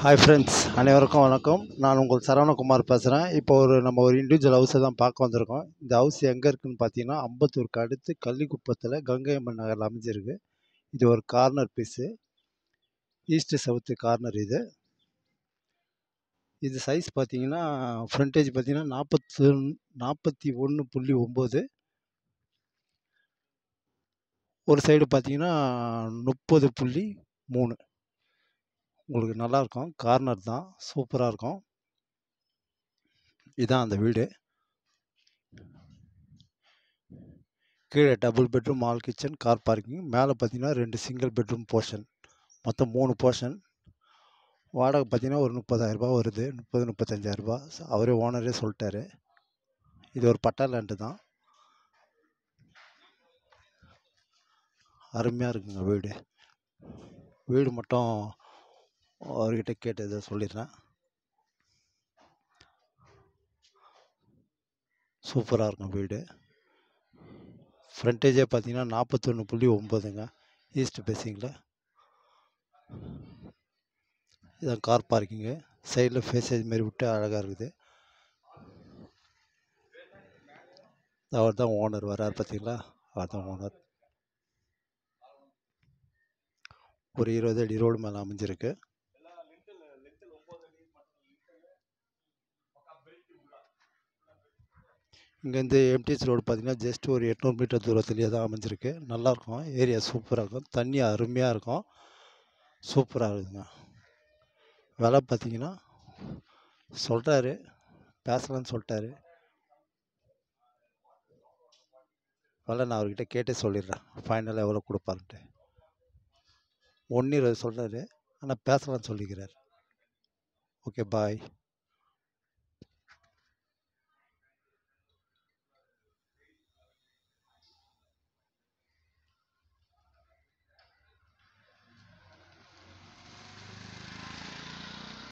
hi friends அனைவருக்கும் வணக்கம் நான் உங்கள் சரவணகுமார் பேசுகிறேன் இப்போ ஒரு நம்ம ஒரு இண்டிவிஜுவல் ஹவுஸை தான் பார்க்க வந்திருக்கோம் இந்த ஹவுஸ் எங்கே இருக்குதுன்னு பார்த்தீங்கன்னா அம்பத்தூருக்கு அடுத்து கள்ளிக்குப்பத்தில் கங்கை அம்மன் நகரில் அமைஞ்சிருக்கு இது ஒரு corner piece east south corner இது இது சைஸ் பார்த்தீங்கன்னா ஃப்ரண்டேஜ் பார்த்தீங்கன்னா நாற்பத்து நாற்பத்தி ஒன்று புள்ளி ஒம்பது ஒரு சைடு பார்த்தீங்கன்னா முப்பது புள்ளி மூணு உங்களுக்கு நல்லாயிருக்கும் கார்னர் தான் சூப்பராக இருக்கும் இதுதான் அந்த வீடு கீழே double bedroom hall kitchen car parking மேலே பார்த்தீங்கன்னா ரெண்டு சிங்கிள் பெட்ரூம் போர்ஷன் மொத்தம் மூணு போர்ஷன் வாடகை பார்த்தீங்கன்னா ஒரு முப்பதாயிரரூபா வருது முப்பது முப்பத்தஞ்சாயிரரூபா அவரே ஓனரே சொல்லிட்டாரு இது ஒரு பட்டா லேண்டு தான் அருமையாக இருக்குங்க வீடு வீடு மட்டும் அவர்கிட்ட கேட்டதை சொல்லிடுறேன் சூப்பராக இருக்கும் வீடு ஃப்ரண்டேஜே பார்த்தீங்கன்னா நாற்பத்தொன்று புள்ளி ஒம்பதுங்க ஈஸ்ட் பேசிங்கில் இதான் கார் பார்க்கிங்கு சைடில் ஃபேஸேஜ் மாரி விட்டு அழகாக இருக்குது அவர் தான் ஓனர் வரார் பார்த்தீங்களா அவர் தான் ஓனர் ஒரு இருபது அடி ரோடு மேலே அமைஞ்சிருக்கு இங்கேருந்து எம்டிஎஸ் ரோடு பார்த்தீங்கன்னா ஜஸ்ட் ஒரு எட்நூறு மீட்டர் தூரத்துலேயே தான் அமைஞ்சிருக்கு நல்லாயிருக்கும் ஏரியா சூப்பராக இருக்கும் தண்ணி அருமையாக இருக்கும் சூப்பராக இருக்குதுங்க விலை பார்த்தீங்கன்னா சொல்கிறாரு பேசலான்னு சொல்லிட்டாரு விலை நான் அவர்கிட்ட கேட்டே சொல்லிடுறேன் ஃபைனலாக எவ்வளோ கொடுப்பாருன்ட்டு ஒன்று இருபது சொல்கிறாரு ஆனால் பேசலான்னு சொல்லிக்கிறார் ஓகே பாய்